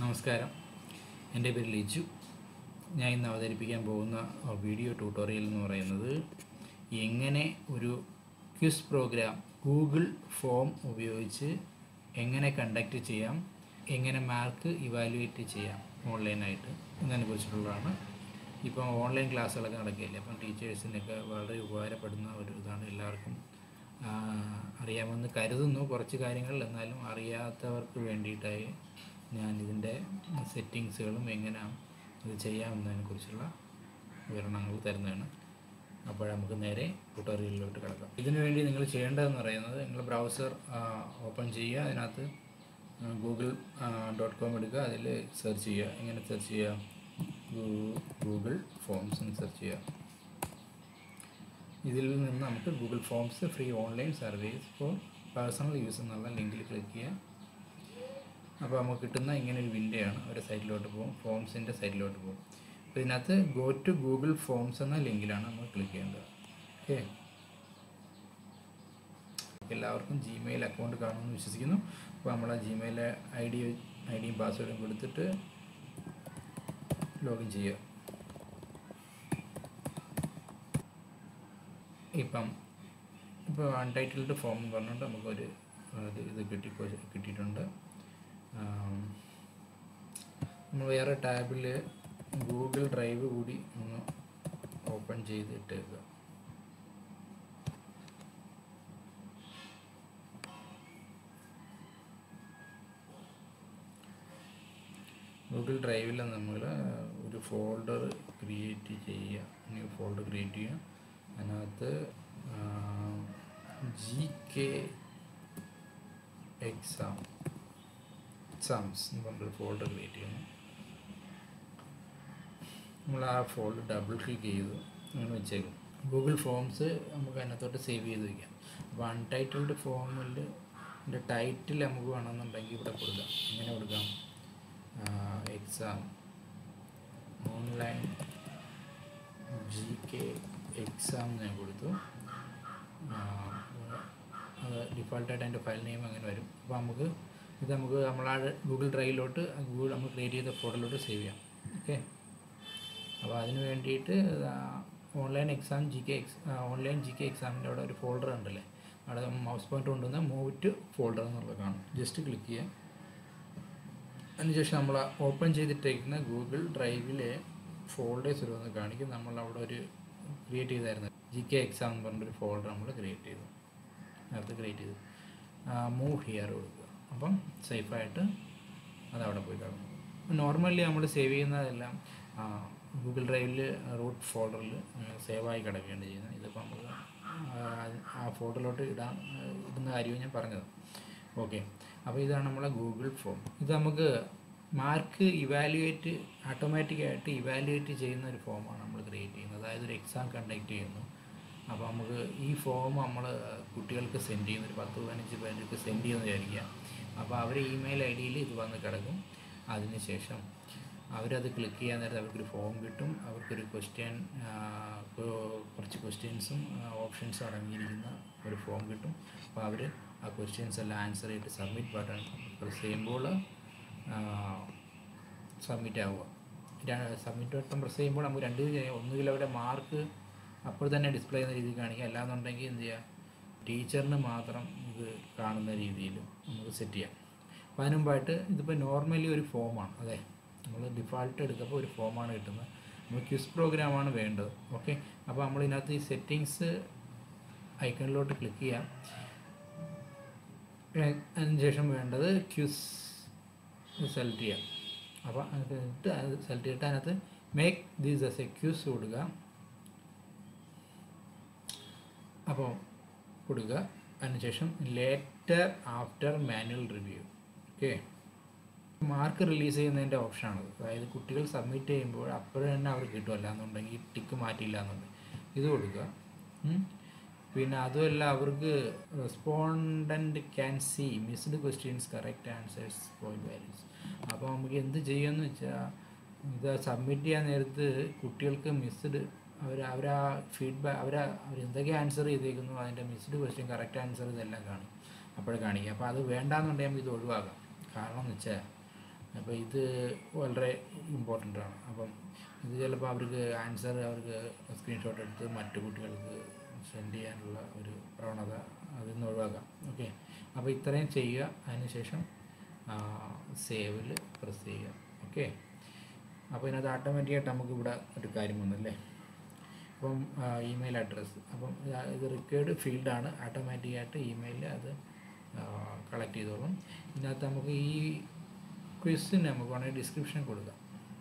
നമസ്കാരം എൻ്റെ പേര് ലിജു ഞാൻ ഇന്ന് അവതരിപ്പിക്കാൻ പോകുന്ന വീഡിയോ ട്യൂട്ടോറിയൽ എന്ന് പറയുന്നത് എങ്ങനെ ഒരു ക്വിസ് പ്രോഗ്രാം ഗൂഗിൾ ഫോം ഉപയോഗിച്ച് എങ്ങനെ കണ്ടക്ട് ചെയ്യാം എങ്ങനെ മാർക്ക് ഇവാലുവേറ്റ് ചെയ്യാം ഓൺലൈനായിട്ട് എന്നതിനെ കുറിച്ചിട്ടുള്ളതാണ് ഇപ്പം ഓൺലൈൻ ക്ലാസ്സുകളൊക്കെ നടക്കുകയില്ലേ അപ്പം ടീച്ചേഴ്സിനൊക്കെ വളരെ ഉപകാരപ്പെടുന്ന ഒരു ഇതാണ് എല്ലാവർക്കും ആ, അറിയാമെന്ന് കരുതുന്നു കുറച്ച് കാര്യങ്ങൾ എന്നാലും അറിയാത്തവർക്ക് വേണ്ടിയിട്ടായി ഞാൻ ഇതിൻ്റെ സെറ്റിങ്സുകളും എങ്ങനെ ഇത് ചെയ്യാമെന്നതിനെ കുറിച്ചുള്ള വിവരണങ്ങൾ തരുന്നതാണ് അപ്പോൾ നമുക്ക് നേരെ ട്യൂട്ടോറിയലിലോട്ട് കിടക്കാം ഇതിനു വേണ്ടി നിങ്ങൾ ചെയ്യേണ്ടതെന്ന് പറയുന്നത് നിങ്ങൾ ബ്രൗസർ ഓപ്പൺ ചെയ്യുക അതിനകത്ത് ഗൂഗിൾ ഡോട്ട് കോം എടുക്കുക അതിൽ സെർച്ച് ചെയ്യുക എങ്ങനെ സെർച്ച് ചെയ്യുക ഗൂഗിൾ ഫോംസ് എന്ന് സെർച്ച് ചെയ്യുക ഇതിൽ നിന്ന് നമുക്ക് Google forms free online service for personal use എന്നുള്ള ലിങ്കിൽ ക്ലിക്ക് ചെയ്യാം അപ്പോൾ നമുക്ക് കിട്ടുന്ന ഇങ്ങനെ ഒരു വിൻഡോ ആണ് ഒരു സൈറ്റിലോട്ട് പോകും ഫോംസിൻ്റെ സൈറ്റിലോട്ട് പോകും അപ്പോൾ ഇതിനകത്ത് ഗോ ടു ഗൂഗിൾ ഫോംസ് എന്ന ലിങ്കിലാണ് നമ്മൾ ക്ലിക്ക് ചെയ്യേണ്ടത് ഓക്കെ എല്ലാവർക്കും ജിമെയിൽ അക്കൗണ്ട് കാണുമെന്ന് വിശ്വസിക്കുന്നു അപ്പോൾ നമ്മൾ ആ ജിമെയിൽ ഐ ഡി ഐ ഡിയും പാസ്വേഡും കൊടുത്തിട്ട് ലോഗിൻ ചെയ്യുക ഇപ്പം ഇപ്പോൾ അൺടൈറ്റിൽഡ് ഫോം എന്ന് പറഞ്ഞുകൊണ്ട് നമുക്കൊരു ഒരു ഇത് കിട്ടി കിട്ടിയിട്ടുണ്ട് ആം, നമ്മൾ വേറെ ടാബിൽ ഗൂഗിൾ ഡ്രൈവ് കൂടി ഒന്ന് ഓപ്പൺ ചെയ്ത് ഇട്ടേക്കുക ഗൂഗിൾ ഡ്രൈവിൽ നമ്മൾ ഒരു ഫോൾഡർ ക്രിയേറ്റ് ചെയ്യുക ന്യൂ ഫോൾഡർ ക്രിയേറ്റ് ചെയ്യുക അതിനകത്ത് ജി കെ എക്സാം എക്സാംസ് എന്ന് പറഞ്ഞൊരു ഫോൾഡർ ക്രിയേറ്റ് ചെയ്യുന്നു നമ്മൾ ആ ഫോൾഡർ ഡബിൾ ക്ലിക്ക് ചെയ്തു അങ്ങനെ വെച്ചേക്കും ഗൂഗിൾ ഫോംസ് നമുക്ക് അതിനകത്തോട്ട് സേവ് ചെയ്ത് വയ്ക്കാം അപ്പോൾ അൺടൈറ്റിൽഡ് ഫോമിൽ എൻ്റെ ടൈറ്റിൽ നമുക്ക് വേണമെന്നുണ്ടെങ്കിൽ ഇവിടെ കൊടുക്കാം എങ്ങനെ കൊടുക്കാം exam online G K exam ഞാൻ കൊടുത്തു ആ, അത് ഡിഫോൾട്ടായിട്ട് അതിൻ്റെ ഫയൽ നെയിം അങ്ങനെ വരും അപ്പോൾ നമുക്ക് ഇത് നമുക്ക് നമ്മളാ ഗൂഗിൾ ഡ്രൈവിലോട്ട് ഗൂഗിൾ നമ്മൾ ക്രിയേറ്റ് ചെയ്ത ഫോട്ടോയിലോട്ട് സേവ് ചെയ്യാം ഓക്കെ അപ്പോൾ അതിന് വേണ്ടിയിട്ട് ഓൺലൈൻ എക്സാം ജി കെ എക്സ് ഓൺലൈൻ ജി കെ എക്സാമിൻ്റെ അവിടെ ഒരു ഫോൾഡർ ഉണ്ടല്ലേ അവിടെ മൗസ് പോയിന്റ് കൊണ്ടുവന്ന് മൂവ് ടു ഫോൾഡർ എന്നുള്ളത് കാണും ജസ്റ്റ് ക്ലിക്ക് ചെയ്യുക അതിനുശേഷം നമ്മൾ ഓപ്പൺ ചെയ്തിട്ടേക്കുന്ന ഗൂഗിൾ ഡ്രൈവിലെ ഫോൾഡേഴ്സ് ഒരു വന്ന് കാണിക്കും നമ്മൾ അവിടെ ഒരു ക്രിയേറ്റ് ചെയ്തായിരുന്നു ജി കെ എക്സാം എന്ന് പറഞ്ഞൊരു ഫോൾഡർ നമ്മൾ ക്രിയേറ്റ് ചെയ്തു നേരത്തെ ക്രിയേറ്റ് ചെയ്തു മൂവ് ഹിയർ കൊടുക്കുക അപ്പം സേഫായിട്ട് അത് അവിടെ പോയി കിടക്കും നോർമലി നമ്മൾ സേവ് ചെയ്യുന്നതെല്ലാം ഗൂഗിൾ ഡ്രൈവിൽ റൂട്ട് ഫോൾഡറിൽ സേവായി കിടക്കുകയാണ് ചെയ്യുന്നത് ഇതിപ്പോൾ നമുക്ക് ആ ഫോൾഡറിലോട്ട് ഇടാൻ ഇടുന്ന കാര്യവും ഞാൻ പറഞ്ഞത് ഓക്കെ അപ്പോൾ ഇതാണ് നമ്മളെ ഗൂഗിൾ ഫോം ഇത് നമുക്ക് മാർക്ക് ഇവാലുവേറ്റ് ഓട്ടോമാറ്റിക്കായിട്ട് ഇവാലുവേറ്റ് ചെയ്യുന്ന ഒരു ഫോമാണ് നമ്മൾ ക്രിയേറ്റ് ചെയ്യുന്നത് അതായത് ഒരു എക്സാം കണ്ടക്ട് ചെയ്യുന്നു അപ്പോൾ നമുക്ക് ഈ ഫോം നമ്മൾ കുട്ടികൾക്ക് സെൻഡ് ചെയ്യുന്ന ഒരു പത്ത് പതിനഞ്ച് പേർക്ക് സെൻഡ് ചെയ്യുന്ന വിചാരിക്കുക അപ്പോൾ അവർ ഇമെയിൽ ഐ ഡിയിൽ ഇത് വന്ന് കിടക്കും അതിനുശേഷം അവരത് ക്ലിക്ക് ചെയ്യാൻ നേരത്തെ അവർക്കൊരു ഫോം കിട്ടും അവർക്കൊരു ക്വസ്റ്റ്യൻ കുറച്ച് ക്വസ്റ്റ്യൻസും ഓപ്ഷൻസും അടങ്ങിയിരിക്കുന്ന ഒരു ഫോം കിട്ടും അപ്പോൾ അവർ ആ ക്വസ്റ്റ്യൻസ് എല്ലാം ആൻസർ ചെയ്തിട്ട് സബ്മിറ്റ് ബട്ടൺ പ്രസ് ചെയ്യുമ്പോൾ സബ്മിറ്റ് ആവുക സബ്മിറ്റ് ബട്ടൺ പ്രസ് ചെയ്യുമ്പോൾ നമുക്ക് രണ്ട് ചെയ്യാം ഒന്നുകിൽ അവരുടെ മാർക്ക് അപ്പോൾ തന്നെ ഡിസ്പ്ലേ ചെയ്യുന്ന രീതിയിൽ കാണിക്കുക അല്ലാന്നുണ്ടെങ്കിൽ എന്ത് ചെയ്യുക ടീച്ചറിന് മാത്രം ഇത് കാണുന്ന രീതിയിൽ നമുക്ക് സെറ്റ് ചെയ്യാം അപ്പോൾ അതിന് മുമ്പായിട്ട് ഇതിപ്പോൾ നോർമലി ഒരു ഫോമാണ് അതെ നമ്മൾ ഡിഫാൾട്ട് എടുക്കുമ്പോൾ ഒരു ഫോമാണ് കിട്ടുന്നത് നമ്മൾ ക്വിസ് പ്രോഗ്രാമാണ് വേണ്ടത് ഓക്കെ അപ്പോൾ നമ്മൾ ഇതിനകത്ത് ഈ സെറ്റിങ്സ് ഐക്കണിലോട്ട് ക്ലിക്ക് ചെയ്യാം ഏ- അതിനുശേഷം വേണ്ടത് ക്യൂസ് സെലക്ട് ചെയ്യാം അപ്പോൾ അതിട്ട് അത് സെലക്ട് ചെയ്തിട്ട് അതിനകത്ത് make these S A Qs കൊടുക്കുക അപ്പോൾ കൊടുക്കുക അതിനുശേഷം later after manual review okay mark release ചെയ്യുന്നതിൻ്റെ ഓപ്ഷനാണത് അതായത് കുട്ടികൾ സബ്മിറ്റ് ചെയ്യുമ്പോൾ അപ്പോഴും തന്നെ അവർക്ക് കിട്ടുമല്ല എന്നുണ്ടെങ്കിൽ ടിക്ക് മാറ്റിയില്ല എന്നുണ്ടെങ്കിൽ ഇത് കൊടുക്കുക ഉം. പിന്നെ അതുമല്ല അവർക്ക് respondent can see missed questions correct answers point values അപ്പോൾ നമുക്ക് എന്ത് ചെയ്യുമെന്ന് വെച്ചാൽ ഇത് സബ്മിറ്റ് ചെയ്യാൻ നേരത്ത് കുട്ടികൾക്ക് മിസ്ഡ് അവർ അവരാ ഫീഡ്ബാക്ക് അവരാ അവർ എന്തൊക്കെ ആൻസർ ചെയ്തേക്കുന്നു അതിൻ്റെ മിസ്ഡ് ക്വസ്റ്റ്യൻ കറക്റ്റ് ആൻസർ ഇതെല്ലാം കാണും അപ്പോഴേ കാണിക്കുക അപ്പോൾ അത് വേണ്ടാന്നുണ്ടെങ്കിൽ നമുക്ക് ഇത് ഒഴിവാക്കാം കാരണം എന്ന് വെച്ചാൽ അപ്പോൾ ഇത് വളരെ ഇമ്പോർട്ടൻ്റ് ആണ് അപ്പം ഇത് ചിലപ്പോൾ അവർക്ക് ആൻസർ അവർക്ക് സ്ക്രീൻഷോട്ട് എടുത്ത് മറ്റു കുട്ടികൾക്ക് സെൻഡ് ചെയ്യാനുള്ള ഒരു പ്രവണത അതിൽ നിന്ന് ഒഴിവാക്കാം ഓക്കെ അപ്പോൾ ഇത്രയും ചെയ്യുക അതിനുശേഷം സേവിൽ പ്രസ് ചെയ്യുക ഓക്കെ അപ്പോൾ ഇതിനകത്ത് ഓട്ടോമാറ്റിക്കായിട്ട് നമുക്ക് ഇവിടെ ഒരു കാര്യം വന്നല്ലേ അപ്പം ഇമെയിൽ അഡ്രസ്സ് അപ്പം ഇത് ഇത് റിക്വയർഡ് ഫീൽഡാണ് ഓട്ടോമാറ്റിക്കായിട്ട് ഇമെയിലിൽ അത് കളക്ട് ചെയ്തോളും ഇതിനകത്ത് നമുക്ക് ഈ ക്വിസിന് നമുക്ക് വേണമെങ്കിൽ ഡിസ്ക്രിപ്ഷൻ കൊടുക്കാം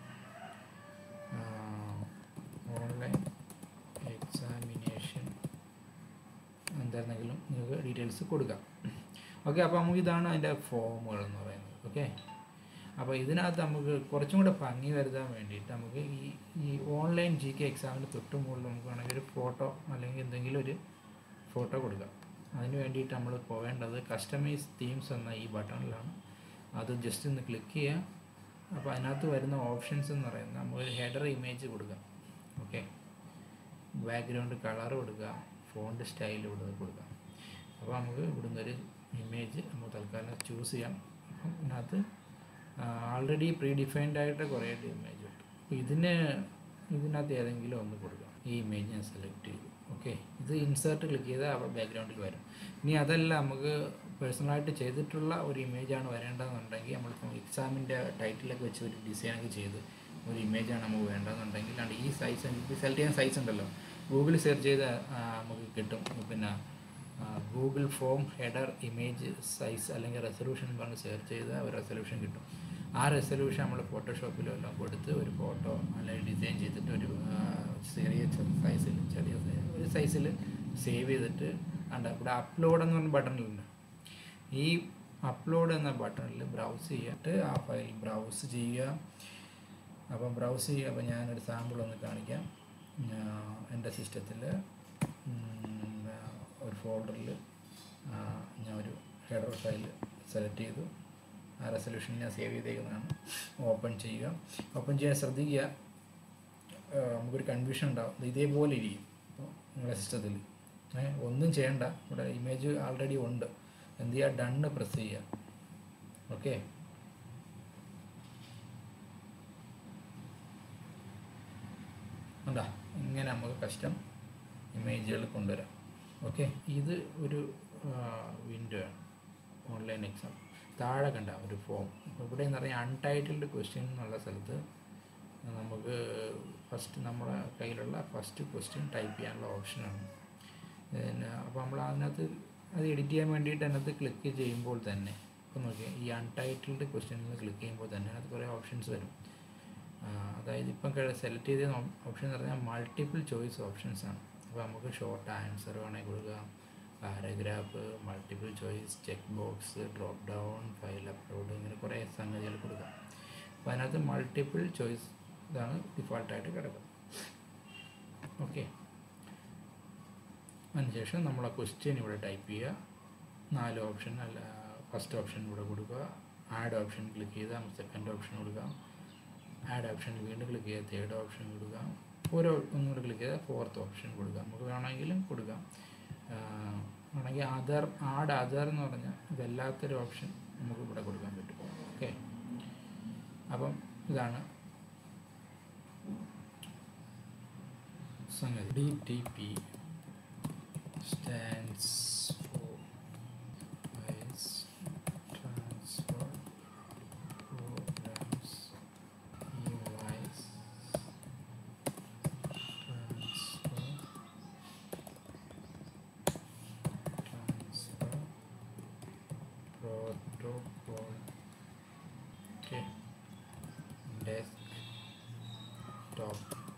ഓൺലൈൻ എക്സാമിനേഷൻ എന്തായിരുന്നെങ്കിലും നിങ്ങൾക്ക് ഡീറ്റെയിൽസ് കൊടുക്കാം ഓക്കെ അപ്പോൾ നമുക്ക് ഇതാണ് അതിൻ്റെ ഫോമുകൾ എന്ന് പറയുന്നത് ഓക്കെ അപ്പോൾ ഇതിനകത്ത് നമുക്ക് കുറച്ചും കൂടെ ഭംഗി വരുത്താൻ വേണ്ടിയിട്ട് നമുക്ക് ഈ ഈ ഓൺലൈൻ ജി കെ എക്സാമിന് തൊട്ട് മുകളിൽ നമുക്ക് വേണമെങ്കിൽ ഒരു ഫോട്ടോ അല്ലെങ്കിൽ എന്തെങ്കിലും ഒരു ഫോട്ടോ കൊടുക്കാം അതിന് വേണ്ടിയിട്ട് നമ്മൾ പോവേണ്ടത് കസ്റ്റമൈസ് തീംസ് എന്ന ഈ ബട്ടണിലാണ് അത് ജസ്റ്റ് ഒന്ന് ക്ലിക്ക് ചെയ്യുക അപ്പോൾ അതിനകത്ത് വരുന്ന ഓപ്ഷൻസ് എന്ന് പറയുന്നത് നമുക്ക് ഹെഡർ ഇമേജ് കൊടുക്കാം ഓക്കെ ബാക്ക്ഗ്രൗണ്ട് കളർ കൊടുക്കുക ഫോണ്ട് സ്റ്റൈൽ ഇവിടെ കൊടുക്കാം അപ്പോൾ നമുക്ക് ഇവിടുന്ന് ഒരു ഇമേജ് നമുക്ക് തൽക്കാലം ചൂസ് ചെയ്യാം അപ്പം ഇതിനകത്ത് ആൾറെഡി പ്രീ ഡിഫൈൻഡ് ആയിട്ട് കുറേ ഇമേജ് ഉണ്ട് അപ്പോൾ ഇതിന് ഇതിനകത്ത് ഏതെങ്കിലും ഒന്ന് കൊടുക്കാം ഈ ഇമേജ് ഞാൻ സെലക്ട് ചെയ്തു ഓക്കെ ഇത് ഇൻസേർട്ട് ക്ലിക്ക് ചെയ്താൽ അവിടെ ബാക്ക്ഗ്രൗണ്ടിൽ വരും ഇനി അതല്ല നമുക്ക് പേഴ്സണലായിട്ട് ചെയ്തിട്ടുള്ള ഒരു ഇമേജാണ് വരേണ്ടതെന്നുണ്ടെങ്കിൽ നമ്മളിപ്പോൾ എക്സാമിൻ്റെ ടൈറ്റിലൊക്കെ വെച്ച് ഒരു ഡിസൈനൊക്കെ ചെയ്ത് ഒരു ഇമേജാണ് നമുക്ക് വേണ്ടതെന്നുണ്ടെങ്കിൽ ആണ് ഈ സൈസ് എനിക്ക് സെലക്ട് ചെയ്യാൻ സൈസ് ഉണ്ടല്ലോ ഗൂഗിളിൽ സെർച്ച് ചെയ്താൽ നമുക്ക് കിട്ടും പിന്നെ Google form header image size അല്ലെങ്കിൽ റെസൊല്യൂഷൻ പറഞ്ഞ് സെർച്ച് ചെയ്താൽ ഒരു റെസൊല്യൂഷൻ കിട്ടും ആ റെസൊല്യൂഷൻ നമ്മൾ ഫോട്ടോഷോപ്പിലോ എല്ലാം കൊടുത്ത് ഒരു ഫോട്ടോ അല്ലെങ്കിൽ ഡിസൈൻ ചെയ്തിട്ട് ഒരു ചെറിയ സൈസിൽ ചെറിയ ഒരു സൈസിൽ സേവ് ചെയ്തിട്ട് ഉണ്ട് ഇവിടെ അപ്ലോഡ് എന്ന് പറഞ്ഞ ബട്ടണിലുണ്ട് ഈ അപ്ലോഡ് എന്ന ബട്ടണിൽ ബ്രൗസ് ചെയ്തിട്ട് ആ ഫയൽ ബ്രൗസ് ചെയ്യുക അപ്പം ബ്രൗസ് ചെയ്യുക അപ്പോൾ ഞാനൊരു സാമ്പിൾ ഒന്ന് കാണിക്കാം എൻ്റെ സിസ്റ്റത്തിൽ ഒരു ഫോൾഡറിൽ ഞാൻ ഒരു ഹെഡർ ഫയൽ സെലക്ട് ചെയ്തു ആ റെസൊല്യൂഷൻ ഞാൻ സേവ് ചെയ്തേക്കുന്നതാണ് ഓപ്പൺ ചെയ്യുക ഓപ്പൺ ചെയ്യാൻ ശ്രദ്ധിക്കുക നമുക്കൊരു കൺഫ്യൂഷൻ ഉണ്ടാവും ഇതേപോലെ ഇരിക്കും അപ്പോൾ നിങ്ങളുടെ സിസ്റ്റത്തിൽ ഒന്നും ചെയ്യണ്ട ഇവിടെ ഇമേജ് ആൾറെഡി ഉണ്ട് എന്ത് ചെയ്യുക ഡണ്ണ് പ്രസ് ചെയ്യുക ഓക്കെ ഉണ്ടാ ഇങ്ങനെ നമുക്ക് കസ്റ്റം ഇമേജുകൾ കൊണ്ടുവരാം ഓക്കെ ഇത് ഒരു വിൻഡോ ആണ് ഓൺലൈൻ എക്സാം താഴെ കണ്ട ഒരു ഫോം ഇവിടെ എന്ന് പറഞ്ഞാൽ അൺടൈറ്റിൽഡ് ക്വസ്റ്റ്യൻ എന്നുള്ള സ്ഥലത്ത് നമുക്ക് ഫസ്റ്റ് നമ്മുടെ കയ്യിലുള്ള ഫസ്റ്റ് ക്വസ്റ്റ്യൻ ടൈപ്പ് ചെയ്യാനുള്ള ഓപ്ഷനാണ് പിന്നെ അപ്പോൾ നമ്മൾ അതിനകത്ത് അത് എഡിറ്റ് ചെയ്യാൻ വേണ്ടിയിട്ട് അതിനകത്ത് ക്ലിക്ക് ചെയ്യുമ്പോൾ തന്നെ ഇപ്പോൾ നോക്കിയാൽ ഈ അൺടൈറ്റിൽഡ് ക്വസ്റ്റ്യനിൽ ക്ലിക്ക് ചെയ്യുമ്പോൾ തന്നെ അതിനകത്ത് കുറേ ഓപ്ഷൻസ് വരും അതായത് ഇപ്പം സെലക്ട് ചെയ്ത ഓപ്ഷൻ എന്ന് പറഞ്ഞാൽ മൾട്ടിപ്പിൾ ചോയ്സ് ഓപ്ഷൻസ് ആണ് അപ്പോൾ നമുക്ക് ഷോർട്ട് ആൻസർ വേണമെങ്കിൽ കൊടുക്കാം paragraph multiple choice check box drop down file upload ഇങ്ങനെ കുറേ സംഗതികൾ കൊടുക്കാം അപ്പോൾ അതിനകത്ത് മൾട്ടിപ്പിൾ ചോയ്സ് ഇതാണ് ഡിഫോൾട്ടായിട്ട് കിടക്കുക ഓക്കെ അതിനുശേഷം നമ്മൾ ആ ക്വസ്റ്റ്യൻ ഇവിടെ ടൈപ്പ് ചെയ്യുക നാല് ഓപ്ഷൻ അല്ല ഫസ്റ്റ് ഓപ്ഷൻ ഇവിടെ കൊടുക്കുക ആഡ് ഓപ്ഷൻ ക്ലിക്ക് ചെയ്താൽ സെക്കൻഡ് ഓപ്ഷൻ കൊടുക്കാം ആഡ് ഓപ്ഷൻ വീണ്ടും ക്ലിക്ക് ചെയ്യുക തേർഡ് ഓപ്ഷൻ കൊടുക്കാം ഓരോ ഒന്നുകൂടെ ക്ലിക്ക് ചെയ്താൽ ഫോർത്ത് ഓപ്ഷൻ കൊടുക്കാം നമുക്ക് വേണമെങ്കിലും കൊടുക്കാം വേണമെങ്കിൽ അതർ ആഡ് അതർ എന്ന് പറഞ്ഞാൽ ഇതല്ലാത്തൊരു ഓപ്ഷൻ നമുക്ക് ഇവിടെ കൊടുക്കാൻ പറ്റും ഓക്കെ അപ്പം ഇതാണ് സംഗതി D T P stands for vice transfer programs EYs transfer transfer protocol okay desktop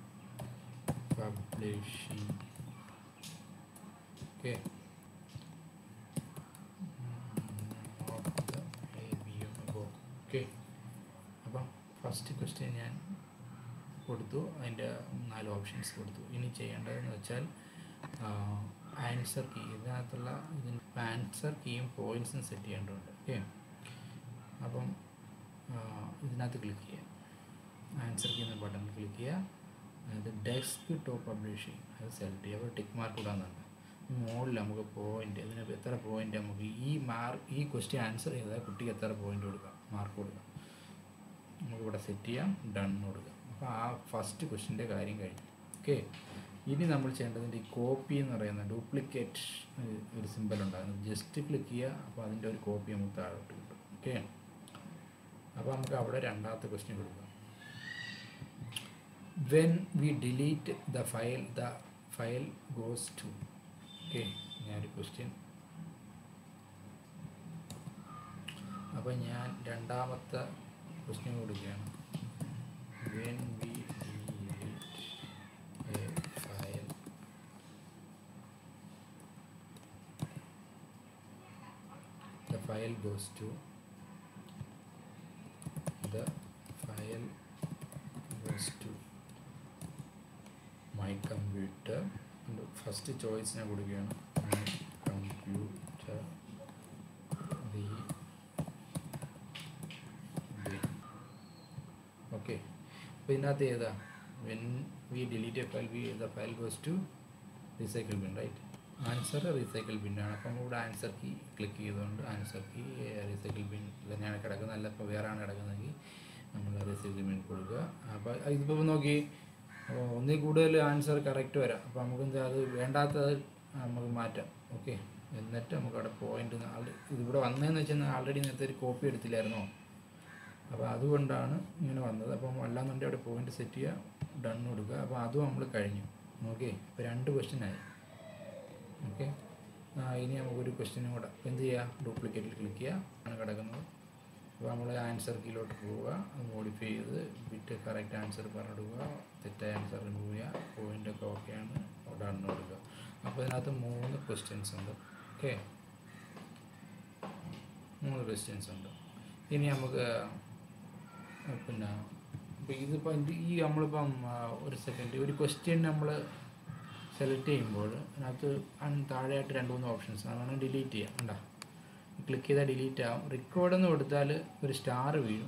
publishing okay of the ABM okay അപ്പം ഫസ്റ്റ് ക്വസ്റ്റ്യൻ ഞാൻ കൊടുത്തു അതിൻ്റെ നാല് ഓപ്ഷൻസ് കൊടുത്തു ഇനി ചെയ്യേണ്ടതെന്ന് വെച്ചാൽ ആൻസർ കീ ഇതിനകത്തുള്ള ഇതിന് ആൻസർ കീയും പോയിൻറ്റ്സും സെറ്റ് ചെയ്യേണ്ടതുണ്ട് ഓക്കെ അപ്പം ആ, ഇതിനകത്ത് ക്ലിക്ക് ചെയ്യാം ആൻസർ കീ എന്ന ബട്ടൺ ക്ലിക്ക് ചെയ്യുക അത് ഡെസ്ക് ടോപ്പ് പബ്ലിഷിങ് അത് സെലക്ട് ചെയ്യുക അപ്പോൾ ടിക്ക് മാർക്ക് ഇടാന്നുണ്ട് മുകളിൽ നമുക്ക് പോയിൻ്റ് ഇതിന് എത്ര പോയിൻ്റ് നമുക്ക് ഈ മാർക്ക് ഈ ക്വസ്റ്റ്യൻ ആൻസർ ചെയ്താൽ കുട്ടിക്ക് എത്ര പോയിൻ്റ് കൊടുക്കാം മാർക്ക് കൊടുക്കാം ഇവിടെ സെറ്റ് ചെയ്യാം ഡൺ കൊടുക്കാം അപ്പോൾ ആ ഫസ്റ്റ് ക്വസ്റ്റിൻ്റെ കാര്യം കഴിഞ്ഞു ഓക്കെ ഇനി നമ്മൾ ചെയ്യേണ്ടതിൻ്റെ ഈ കോപ്പി എന്ന് പറയുന്ന ഡ്യൂപ്ലിക്കേറ്റ് ഒരു സിമ്പൽ ഉണ്ടാകുന്നത് ജസ്റ്റ് ക്ലിക്ക് ചെയ്യുക അപ്പോൾ അതിൻ്റെ ഒരു കോപ്പി നമുക്ക് താഴോട്ട് കിട്ടും ഓക്കെ അപ്പോൾ നമുക്ക് അവിടെ രണ്ടാമത്തെ ക്വസ്റ്റ്യൻ കൊടുക്കാം when we delete the file the file goes to okay ഞാനൊരു ക്വസ്റ്റ്യൻ അപ്പോൾ ഞാൻ രണ്ടാമത്തെ ക്വസ്റ്റ്യൻ കൊടുക്കുകയാണ് when we delete a file the file goes to the file goes to my computer first choice ഞാൻ കൊടുക്കുകയാണ് മൈ കമ്പ്യൂട്ടർ വി ഓക്കെ അപ്പോൾ ഇതിനകത്ത് ഏതാ when we delete a file we the file goes to recycle bin right answer recycle ബിന്നാണ് അപ്പം ഇവിടെ answer key click ചെയ്തുകൊണ്ട് answer key recycle bin തന്നെയാണ് കിടക്കുന്നത് അല്ല ഇപ്പോൾ വേറെ ആണ് കിടക്കുന്നതെങ്കിൽ നമ്മൾ റീസൈക്കിൾ ബിൻ കൊടുക്കുക അപ്പോൾ ഇതിപ്പോൾ നോക്കി അപ്പോൾ ഒന്നിൽ കൂടുതൽ ആൻസർ കറക്റ്റ് വരാം അപ്പോൾ നമുക്ക് എന്താ അത് വേണ്ടാത്തത് നമുക്ക് മാറ്റാം ഓക്കെ എന്നിട്ട് നമുക്ക് അവിടെ പോയിന്റ് ഇതിവിടെ വന്നതെന്ന് വെച്ചാൽ ആൾറെഡി നേരത്തെ ഒരു കോപ്പി എടുത്തില്ലായിരുന്നോ അപ്പോൾ അതുകൊണ്ടാണ് ഇങ്ങനെ വന്നത് അപ്പം അല്ലാന്നുണ്ടെങ്കിൽ അവിടെ പോയിന്റ് സെറ്റ് ചെയ്യുക ഡൺ കൊടുക്കുക അപ്പോൾ അതും നമ്മൾ കഴിഞ്ഞു ഓക്കെ ഇപ്പോൾ രണ്ട് ക്വസ്റ്റ്യൻ ആയി ഓക്കെ ഇനി നമുക്കൊരു ക്വസ്റ്റ്യനും കൂടെ അപ്പോൾ എന്ത് ചെയ്യുക ഡ്യൂപ്ലിക്കേറ്റിൽ ക്ലിക്ക് ചെയ്യുക ആണ് കിടക്കുന്നത് അപ്പോൾ നമ്മൾ ആൻസർ കീലോട്ട് പോവുക അത് മോഡിഫൈ ചെയ്ത് ബിറ്റ് കറക്റ്റ് ആൻസർ പറഞ്ഞിടുക തെറ്റായ ആൻസർ റിമൂവ് ചെയ്യുക പോയിൻ്റൊക്കെ ഓക്കെയാണ് ഡൺ കൊടുക്കുക അപ്പോൾ ഇതിനകത്ത് മൂന്ന് ക്വസ്റ്റ്യൻസ് ഉണ്ട് ഓക്കെ മൂന്ന് ക്വസ്റ്റ്യൻസ് ഉണ്ട് ഇനി നമുക്ക് പിന്നെ ഇപ്പോൾ ഇതിപ്പോൾ ഈ നമ്മളിപ്പം ഒരു സെക്കൻഡ് ഒരു ക്വസ്റ്റ്യൻ നമ്മൾ സെലക്ട് ചെയ്യുമ്പോൾ അതിനകത്ത് താഴെയായിട്ട് രണ്ട് മൂന്ന് ഓപ്ഷൻസ് അതാണ് ഡിലീറ്റ് ചെയ്യാം കണ്ടോ ക്ലിക്ക് ചെയ്താൽ ഡിലീറ്റ് ആവും റെക്കോർഡ് എന്ന് കൊടുത്താൽ ഒരു സ്റ്റാർ വീഴും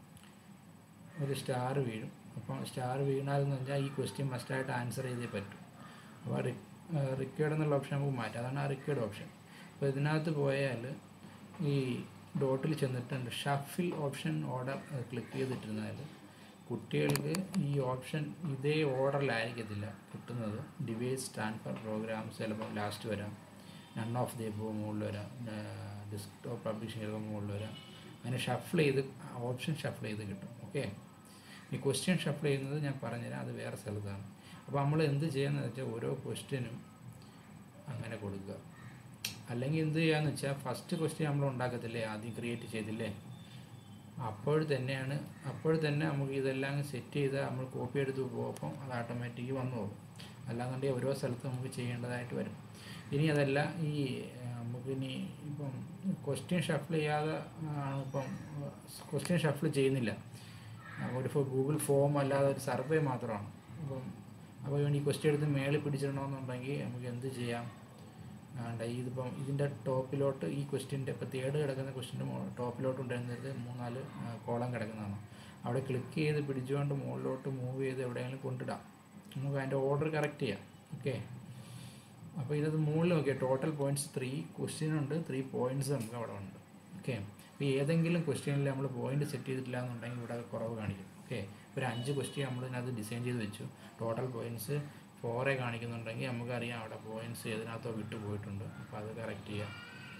ഒരു സ്റ്റാർ വീഴും അപ്പം സ്റ്റാർ വീണാലെന്ന് വെച്ചാൽ ഈ ക്വസ്റ്റ്യൻ മസ്റ്റായിട്ട് ആൻസർ ചെയ്തേ പറ്റും അപ്പോൾ റിക്കേർഡ് എന്നുള്ള ഓപ്ഷൻ നമുക്ക് മാറ്റാം അതാണ് ആ റിക്കേർഡ് ഓപ്ഷൻ അപ്പോൾ ഇതിനകത്ത് പോയാൽ ഈ ഡോട്ടിൽ ചെന്നിട്ടുണ്ട് ഷഫിൽ ഓപ്ഷൻ ഓർഡർ ക്ലിക്ക് ചെയ്തിട്ടിരുന്നാൽ കുട്ടികൾക്ക് ഈ ഓപ്ഷൻ ഇതേ ഓർഡറിലായിരിക്കത്തില്ല കിട്ടുന്നത് ഡിവൈസ് ട്രാൻസ്ഫർ പ്രോഗ്രാംസ് ചിലപ്പോൾ ലാസ്റ്റ് വരാം നൺ ഓഫ് ദി എബോ മുകളിൽ വരാം ഡെസ്ക്ടോപ്പ് പബ്ലിഷിംഗ് ചിലപ്പോൾ മുകളിൽ വരാം അങ്ങനെ ഷഫിൾ ചെയ്ത് ഓപ്ഷൻ ഷഫിൾ ചെയ്ത് കിട്ടും ഓക്കെ ഈ ക്വസ്റ്റ്യൻ ഷഫിൾ ചെയ്യുന്നത് ഞാൻ പറഞ്ഞുതരാം അത് വേറെ സ്ഥലത്താണ് അപ്പോൾ നമ്മൾ എന്ത് ചെയ്യാന്ന് വെച്ചാൽ ഓരോ ക്വസ്റ്റ്യനും അങ്ങനെ കൊടുക്കുക അല്ലെങ്കിൽ എന്ത് ചെയ്യാന്ന് വെച്ചാൽ ഫസ്റ്റ് ക്വസ്റ്റ്യൻ നമ്മൾ ഉണ്ടാക്കത്തില്ലേ ആദ്യം ക്രിയേറ്റ് ചെയ്തില്ലേ അപ്പോൾ തന്നെയാണ് അപ്പോൾ തന്നെ നമുക്ക് ഇതെല്ലാം സെറ്റ് ചെയ്ത് നമ്മൾ കോപ്പി എടുത്ത് പോകുമ്പം അത് ഓട്ടോമാറ്റിക് വന്നു പോകും അല്ലാന്നുണ്ടെങ്കിൽ ഓരോ സ്ഥലത്ത് നമുക്ക് ചെയ്യേണ്ടതായിട്ട് വരും ഇനി അതല്ല ഈ നമുക്കിനി ഇപ്പം ക്വസ്റ്റ്യൻ ഷഫിൾ ചെയ്യാതെ ആണ് ഇപ്പം ക്വസ്റ്റ്യൻ ഷഫിൾ ചെയ്യുന്നില്ല ഒരു ഗൂഗിൾ ഫോം അല്ലാതെ ഒരു സർവേ മാത്രമാണ് അപ്പം അപ്പോൾ ഈ ക്വസ്റ്റ്യൻ എടുത്ത് മേളിൽ പിടിച്ചിടണമെന്നുണ്ടെങ്കിൽ നമുക്ക് എന്ത് ചെയ്യാം ആണ്ട് ഇതിപ്പം ഇതിൻ്റെ ടോപ്പിലോട്ട് ഈ ക്വസ്റ്റ്യൻ്റെ ഇപ്പോൾ തേർഡ് കിടക്കുന്ന ക്വസ്റ്റ്യൻ്റെ ടോപ്പിലോട്ട് ഉണ്ടായിരുന്നത് മൂന്നാല് കോളം കിടക്കുന്നതാണ് അവിടെ ക്ലിക്ക് ചെയ്ത് പിടിച്ചുകൊണ്ട് മുകളിലോട്ട് മൂവ് ചെയ്ത് എവിടെയെങ്കിലും കൊണ്ടിടാം നമുക്ക് അതിൻ്റെ ഓർഡർ കറക്റ്റ് ചെയ്യാം ഓക്കെ അപ്പോൾ ഇതിനകത്ത് മുകളിൽ നോക്കിയാൽ ടോട്ടൽ പോയിൻറ്റ്സ് ത്രീ ക്വസ്റ്റ്യൻ ഉണ്ട് ത്രീ പോയിൻറ്റ്സ് നമുക്ക് അവിടെ ഉണ്ട് ഓക്കെ അപ്പോൾ ഏതെങ്കിലും ക്വസ്റ്റ്യനിൽ നമ്മൾ പോയിന്റ് സെറ്റ് ചെയ്തിട്ടില്ല എന്നുണ്ടെങ്കിൽ ഇവിടെ കുറവ് കാണിക്കും ഓക്കെ ഒരു അഞ്ച് ക്വസ്റ്റ്യൻ നമ്മൾ ഇതിനകത്ത് ഡിസൈൻ ചെയ്ത് വെച്ചു ടോട്ടൽ പോയിൻറ്റ്സ് ഫോറേ കാണിക്കുന്നുണ്ടെങ്കിൽ നമുക്കറിയാം അവിടെ പോയിൻറ്റ്സ് ഏതിനകത്തോ വിട്ടു പോയിട്ടുണ്ട് അപ്പോൾ അത് കറക്റ്റ് ചെയ്യാം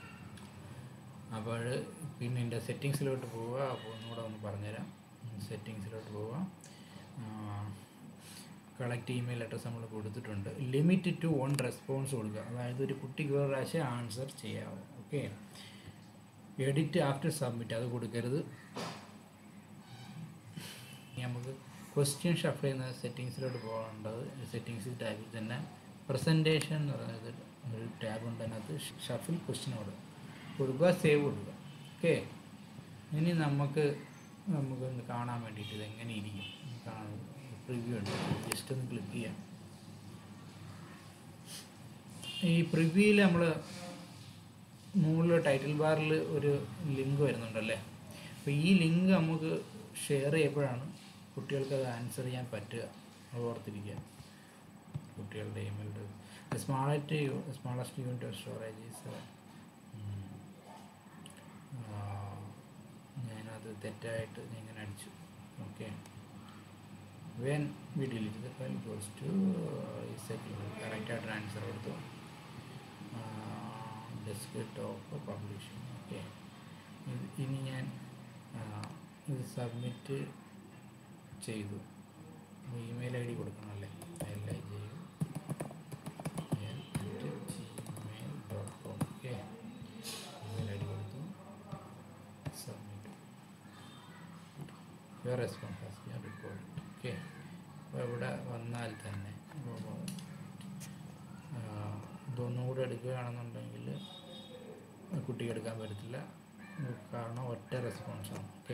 അപ്പോൾ പിന്നെ എൻ്റെ സെറ്റിങ്സിലോട്ട് പോവുക അപ്പോൾ ഒന്നുകൂടെ ഒന്ന് പറഞ്ഞുതരാം സെറ്റിങ്സിലോട്ട് പോവുക കളക്ട് ഇമെയിൽ അഡ്രസ്സ് നമ്മൾ കൊടുത്തിട്ടുണ്ട് ലിമിറ്റ് ടു വൺ റെസ്പോൺസ് കൊടുക്കുക അതായത് ഒരു കുട്ടിക്ക് ഒരു പ്രാവശ്യം ആൻസർ ചെയ്യാവും ഓക്കെ എഡിറ്റ് ആഫ്റ്റർ സബ്മിറ്റ് അത് കൊടുക്കരുത് നമുക്ക് ക്വസ്റ്റ്യൻ ഷഫിൾ ചെയ്യുന്ന സെറ്റിങ്സിലോട്ട് പോകേണ്ടത് സെറ്റിങ്സ് ടാബിൽ തന്നെ പ്രസൻറ്റേഷൻ എന്ന് പറയുന്നത് ഒരു ടാബ് ഉണ്ട് അതിനകത്ത് ഷഫിൽ ക്വസ്റ്റ്യൻ കൊടുക്കുക കൊടുക്കുക സേവ് കൊടുക്കുക ഓക്കെ ഇനി നമുക്ക് നമുക്കൊന്ന് കാണാൻ വേണ്ടിയിട്ട് ഇത് എങ്ങനെ ഇരിക്കും കാണും പ്രിവ്യൂ ഉണ്ട് ജസ്റ്റ് ഒന്ന് ക്ലിക്ക് ചെയ്യാം ഈ പ്രിവ്യൂവിൽ നമ്മൾ മുകളിൽ ടൈറ്റിൽ ബാറിൽ ഒരു ലിങ്ക് വരുന്നുണ്ടല്ലേ അപ്പോൾ ഈ ലിങ്ക് നമുക്ക് ഷെയർ ചെയ്യുമ്പോഴാണ് കുട്ടികൾക്ക് അത് ആൻസർ ചെയ്യാൻ പറ്റുക അത് ഓർത്തിരിക്കുക കുട്ടികളുടെ ഇമെയിലുടെ സ്മാളറ്റ് smallest unit of storage is ഞാനത് തെറ്റായിട്ട് ഇങ്ങനെ അടിച്ചു when we delete the file goes to കറക്റ്റായിട്ട് ആൻസർ കൊടുത്തു ഡെസ്ക് ടോപ്പ് പബ്ലിഷിംഗ് ഓക്കെ ഇനി ഞാൻ ആ, ഇത് സബ്മിറ്റ് ചെയ്തു ഇമെയിൽ ഐ ഡി കൊടുക്കണമല്ലേ L I J L Gmail dot com okay email I D കൊടുത്തു submit your response has been record okay അപ്പോൾ ഇവിടെ വന്നാൽ തന്നെ ഇപ്പോൾ, ആ, ഇതൊന്നും കൂടെ എടുക്കുകയാണെന്നുണ്ടെങ്കിൽ കുട്ടിക്ക് എടുക്കാൻ പറ്റത്തില്ല കാരണം ഒറ്റ റെസ്പോൺസാണ് ഓക്കെ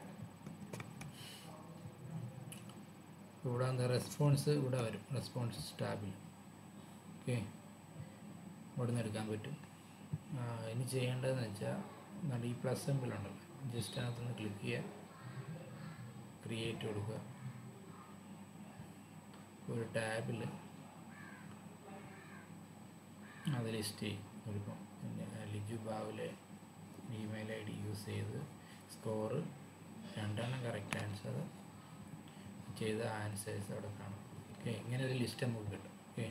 ഇവിടെ എന്താ റെസ്പോൺസ് ഇവിടെ വരും റെസ്പോൺസ് ടാബിൽ ഓക്കെ ഇവിടെ നിന്ന് എടുക്കാൻ പറ്റും ആ, ഇനി ചെയ്യേണ്ടതെന്ന് വെച്ചാൽ നല്ല ഈ പ്ലസ് സിമ്പിൾ ഉണ്ടല്ലോ ജസ്റ്റ് അതിനകത്തൊന്ന് ക്ലിക്ക് ചെയ്യുക ക്രിയേറ്റ് കൊടുക്കുക ഒരു ടാബിൽ അത് ലിസ്റ്റ് ചെയ്യും ഒരുപ്പം പിന്നെ ലിജു ബാവിലെ ഇമെയിൽ ഐ ഡി യൂസ് ചെയ്ത് സ്കോറ് രണ്ടെണ്ണം കറക്റ്റ് ആൻസർ ചെയ്ത ആൻസേഴ്സ് അവിടെ കാണും ഓക്കെ ഇങ്ങനെ ഒരു ലിസ്റ്റ് നമുക്ക് കിട്ടും ഓക്കെ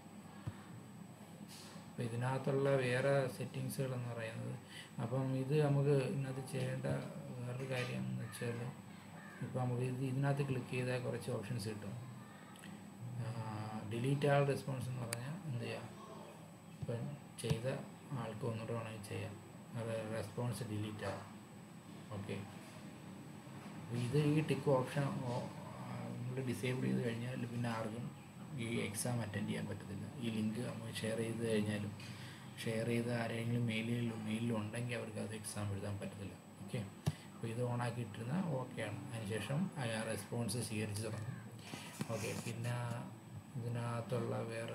അപ്പോൾ ഇതിനകത്തുള്ള വേറെ സെറ്റിങ്സുകൾ എന്ന് പറയുന്നത് അപ്പം ഇത് നമുക്ക് ഇതിനകത്ത് ചെയ്യേണ്ട വേറൊരു കാര്യം എന്ന് വെച്ചാൽ ഇപ്പോൾ നമുക്ക് ഇത് ഇതിനകത്ത് ക്ലിക്ക് ചെയ്താൽ കുറച്ച് ഓപ്ഷൻസ് കിട്ടും ഡിലീറ്റ് ആൾ റെസ്പോൺസ് എന്ന് പറഞ്ഞാൽ എന്ത് ചെയ്യാം ഇപ്പം ചെയ്ത ആൾക്ക് ഒന്നുകൂടെ വേണമെങ്കിൽ ചെയ്യാം അത് റെസ്പോൺസ് ഡിലീറ്റ് ആവാം ഓക്കെ ഇത് ഈ ടിക്ക് ഓപ്ഷൻ നമ്മൾ ഡിസേബിൾ ചെയ്ത് കഴിഞ്ഞാൽ പിന്നെ ആർക്കും ഈ എക്സാം അറ്റൻഡ് ചെയ്യാൻ പറ്റത്തില്ല ഈ ലിങ്ക് നമ്മൾ ഷെയർ ചെയ്ത് കഴിഞ്ഞാലും ഷെയർ ചെയ്ത് ആരെങ്കിലും മെയിലിൽ മെയിലിൽ ഉണ്ടെങ്കിൽ അവർക്ക് അത് എക്സാം എഴുതാൻ പറ്റത്തില്ല ഓക്കെ അപ്പോൾ ഇത് ഓണാക്കി ഇട്ടിരുന്ന ഓക്കെയാണ് അതിനുശേഷം അയാൾ റെസ്പോൺസ് സ്വീകരിച്ച് തുടങ്ങും ഓക്കെ പിന്നെ ഇതിനകത്തുള്ള വേറെ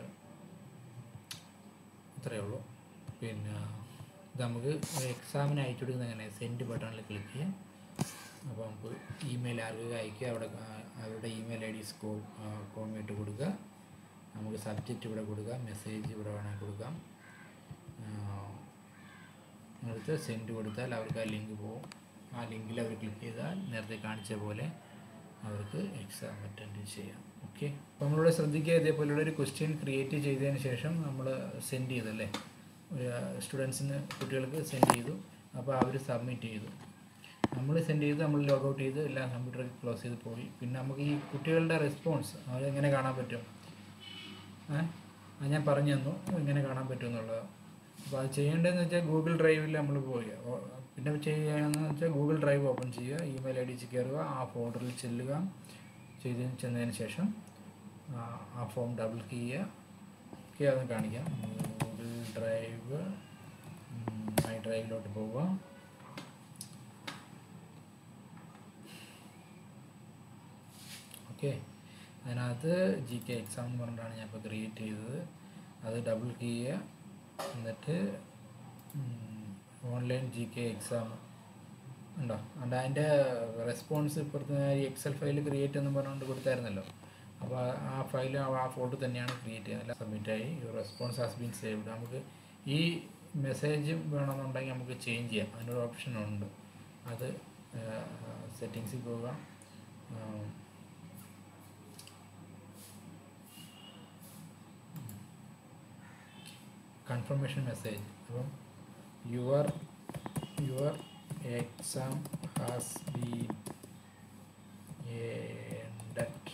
ഇത്രയേ ഉള്ളൂ പിന്നെ ഇത് നമുക്ക് എക്സാമിന് അയച്ചു കൊടുക്കുന്നത് എങ്ങനെ സെൻഡ് ബട്ടണിൽ ക്ലിക്ക് ചെയ്യാം അപ്പോൾ നമുക്ക് ഇമെയിൽ ആർക്ക് അയക്കുക അവിടെ ആ- അവരുടെ ഇമെയിൽ ഐ ഡി സ്കോ കോമിട്ട് കൊടുക്കുക നമുക്ക് സബ്ജക്റ്റ് ഇവിടെ കൊടുക്കാം മെസ്സേജ് ഇവിടെ വേണമെങ്കിൽ കൊടുക്കാം അടുത്ത് സെൻഡ് കൊടുത്താൽ അവർക്ക് ആ ലിങ്ക് പോകും ആ ലിങ്കിൽ അവർ ക്ലിക്ക് ചെയ്താൽ നേരത്തെ കാണിച്ച പോലെ അവർക്ക് എക്സാം അറ്റൻഡ് ചെയ്യാം ഓക്കെ അപ്പോൾ നമ്മളിവിടെ ശ്രദ്ധിക്കുക ഇതേപോലെയുള്ള ഒരു ക്വസ്റ്റ്യൻ ക്രിയേറ്റ് ചെയ്തതിന് ശേഷം നമ്മൾ സെൻഡ് ചെയ്തല്ലേ ഒരു സ്റ്റുഡൻസിന് കുട്ടികൾക്ക് സെൻഡ് ചെയ്തു അപ്പോൾ അവർ സബ്മിറ്റ് ചെയ്തു നമ്മൾ സെൻഡ് ചെയ്ത് നമ്മൾ ലോഗൗട്ട് ചെയ്ത് എല്ലാം കമ്പ്യൂട്ടർ ക്ലോസ് ചെയ്ത് പോയി പിന്നെ നമുക്ക് ഈ കുട്ടികളുടെ റെസ്പോൺസ് അത് എങ്ങനെ കാണാൻ പറ്റും ഏ അത് ഞാൻ പറഞ്ഞു തന്നു എങ്ങനെ കാണാൻ പറ്റും എന്നുള്ളത് അപ്പോൾ അത് ചെയ്യേണ്ടതെന്ന് വെച്ചാൽ ഗൂഗിൾ ഡ്രൈവിൽ നമ്മൾ പോയി ഓ- പിന്നെ ചെയ്യുകയെന്ന് വെച്ചാൽ ഗൂഗിൾ ഡ്രൈവ് ഓപ്പൺ ചെയ്യുക ഇമെയിൽ ഐ ഡി കയറുക ആ ഫോൾഡറിൽ ചെല്ലുക ചെയ്ത് ചെന്നതിന് ശേഷം ആ, ആ ഫോം ഡബിൾ കീ ചെയ്യുക കീ അതൊന്ന് കാണിക്കാം ഗൂഗിൾ ഡ്രൈവ് മൈ ഡ്രൈവിലോട്ട് പോവുക ഓക്കെ അതിനകത്ത് ജി കെ എക്സാം എന്ന് പറഞ്ഞിട്ടാണ് ഞാൻ ഇപ്പോൾ ക്രിയേറ്റ് ചെയ്തത് അത് ഡബിൾ കീ ചെയ്യുക എന്നിട്ട് ഓൺലൈൻ ജി കെ എക്സാം ഉണ്ടോ അതുകൊണ്ട് അതിൻ്റെ റെസ്പോൺസ് ഇപ്പുറത്ത് ഈ എക്സൽ ഫയൽ ക്രിയേറ്റ് എന്ന് പറഞ്ഞുകൊണ്ട് കൊടുത്തായിരുന്നല്ലോ അപ്പോൾ ആ ഫയൽ ആ ഫോട്ടോ തന്നെയാണ് ക്രിയേറ്റ് ചെയ്യുന്നത് സബ്മിറ്റായി റെസ്പോൺസ് ഹാസ് ബീൻ സേവ്ഡ് നമുക്ക് ഈ മെസ്സേജ് വേണമെന്നുണ്ടെങ്കിൽ നമുക്ക് ചേഞ്ച് ചെയ്യാം അതിനൊരു ഓപ്ഷൻ ഉണ്ട് അത് സെറ്റിങ്സിൽ പോവുക ആ, കൺഫർമേഷൻ മെസ്സേജ് അപ്പം your your exam has been ഡറ്റ്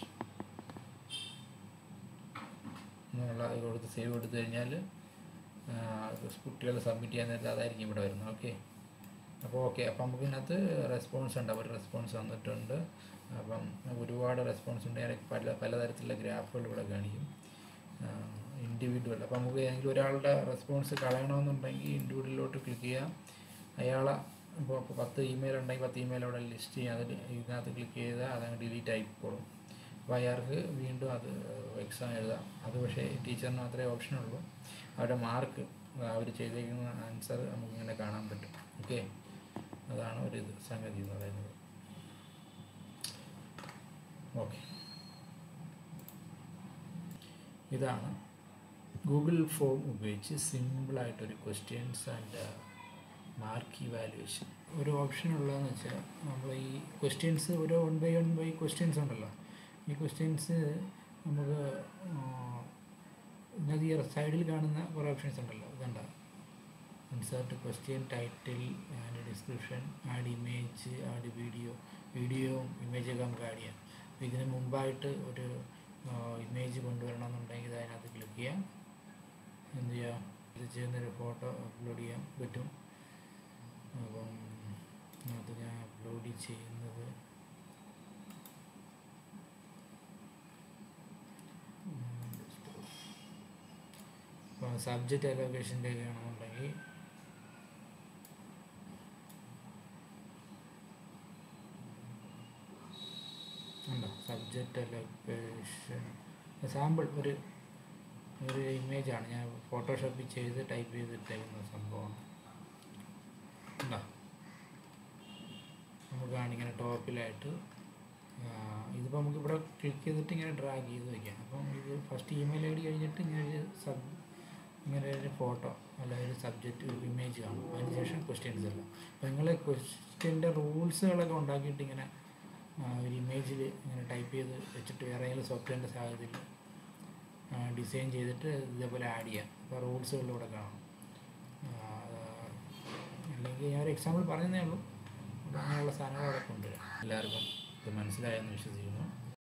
എന്നുള്ള ഇത് കൊടുത്ത് സേവ് കൊടുത്തു കഴിഞ്ഞാൽ കുട്ടികൾ സബ്മിറ്റ് ചെയ്യാൻ നേരത്തെ അതായിരിക്കും ഇവിടെ വരുന്നത് ഓക്കെ അപ്പോൾ ഓക്കെ അപ്പം നമുക്ക് ഇതിനകത്ത് റെസ്പോൺസ് ഉണ്ട് അവർ റെസ്പോൺസ് വന്നിട്ടുണ്ട് അപ്പം ഒരുപാട് റെസ്പോൺസ് ഉണ്ട് അതിനൊക്കെ പല പലതരത്തിലുള്ള ഗ്രാഫുകൾ ഇവിടെ കാണിക്കും ഇൻഡിവിജ്വൽ അപ്പം നമുക്ക് ഏതെങ്കിലും ഒരാളുടെ റെസ്പോൺസ് കളയണമെന്നുണ്ടെങ്കിൽ ഇൻഡിവിജ്വലിലോട്ട് ക്ലിക്ക് ചെയ്യാം അയാളെ ഇപ്പോൾ ഇപ്പോൾ പത്ത് ഇമെയിൽ ഉണ്ടെങ്കിൽ പത്ത് ഇമെയിൽ അവിടെ ലിസ്റ്റ് ചെയ്യാം അത് ഇതിനകത്ത് ക്ലിക്ക് ചെയ്താൽ അതങ്ങ് ഡിലീറ്റ് ആയിക്കോളും അപ്പോൾ അയാൾക്ക് വീണ്ടും അത് എക്സാം എഴുതാം അത് പക്ഷേ ടീച്ചറിന് മാത്രമേ ഓപ്ഷൻ ഉള്ളൂ അവരുടെ മാർക്ക് അവർ ചെയ്തേക്കുന്ന ആൻസർ നമുക്കിങ്ങനെ കാണാൻ പറ്റും ഓക്കെ അതാണ് ഒരു ഇത് സംഗതി എന്ന് പറയുന്നത് ഓക്കെ ഇതാണ് ഗൂഗിൾ ഫോം ഉപയോഗിച്ച് സിമ്പിളായിട്ടൊരു ക്വസ്റ്റ്യൻസ് ആൻഡ് മാർക്ക് ഇവാലുവേഷൻ ഒരു ഓപ്ഷൻ ഉള്ളതെന്ന് വെച്ചാൽ നമ്മൾ ഈ ക്വസ്റ്റ്യൻസ് ഓരോ one by one by questions ഉണ്ടല്ലോ ഈ ക്വസ്റ്റ്യൻസ് നമുക്ക് ഇതിനകത്ത് ഈ സൈഡിൽ കാണുന്ന കുറേ ഓപ്ഷൻസ് ഉണ്ടല്ലോ ഇതുണ്ട insert question title and description add image add video വീഡിയോയും ഇമേജൊക്കെ നമുക്ക് ആഡ് ചെയ്യാം അപ്പോൾ ഇതിന് മുമ്പായിട്ട് ഒരു ഇമേജ് കൊണ്ടുവരണമെന്നുണ്ടെങ്കിൽ അതിനകത്ത് ക്ലിക്ക് ചെയ്യാം എന്ത് ചെയ്യാം ഇത് ചെയ്യുന്നൊരു ഫോട്ടോ അപ്ലോഡ് ചെയ്യാൻ പറ്റും അപ്പം അത് ഞാൻ അപ്ലോഡ് ചെയ്യുന്നത് ഇപ്പോൾ സബ്ജക്റ്റ് അലോക്കേഷൻ്റെ ഒക്കെ ആണെന്നുണ്ടെങ്കിൽ ഉണ്ടോ സബ്ജക്റ്റ് അലോക്കേഷൻ സാമ്പിൾ ഒരു ഒരു ഇമേജാണ് ഞാൻ ഫോട്ടോഷോപ്പിൽ ചെയ്ത് ടൈപ്പ് ചെയ്തിട്ടേക്കുന്ന സംഭവമാണ് ഉണ്ടോ നമുക്കാണ് ഇങ്ങനെ ടോപ്പിലായിട്ട് ഇതിപ്പോൾ നമുക്ക് ഇവിടെ ക്ലിക്ക് ചെയ്തിട്ട് ഇങ്ങനെ ഡ്രാഗ് ചെയ്ത് വയ്ക്കാം അപ്പം ഇത് ഫസ്റ്റ് ഇമെയിൽ ഐ ഡി കഴിഞ്ഞിട്ട് ഇങ്ങനെ ഒരു സബ് ഇങ്ങനെ ഒരു ഫോട്ടോ അല്ല ഒരു സബ്ജക്റ്റ് ഒരു ഇമേജ് കാണും അതിനുശേഷം ക്വസ്റ്റ്യൻസ് എല്ലാം അപ്പോൾ നിങ്ങൾ ക്വസ്റ്റ്യൻ്റെ റൂൾസുകളൊക്കെ ഉണ്ടാക്കിയിട്ട് ഇങ്ങനെ ആ, ഒരു ഇമേജിൽ ഇങ്ങനെ ടൈപ്പ് ചെയ്ത് വെച്ചിട്ട് വേറെ ഏതെങ്കിലും സോഫ്റ്റ്വെയറിൻ്റെ സാഹചര്യത്തിൽ ഡിസൈൻ ചെയ്തിട്ട് ഇതേപോലെ ആഡ് ചെയ്യാം അപ്പോൾ റൂൾസുകളിലൂടെ കാണാം ആ, അല്ലെങ്കിൽ ഞാൻ ഒരു എക്സാമ്പിൾ പറഞ്ഞതേ ഉള്ളൂ അപ്പോൾ അങ്ങനെയുള്ള സാധനങ്ങൾ അവിടെ കൊണ്ടുവരാം എല്ലാവർക്കും ഇത് മനസ്സിലായെന്ന് വിശ്വസിക്കുന്നു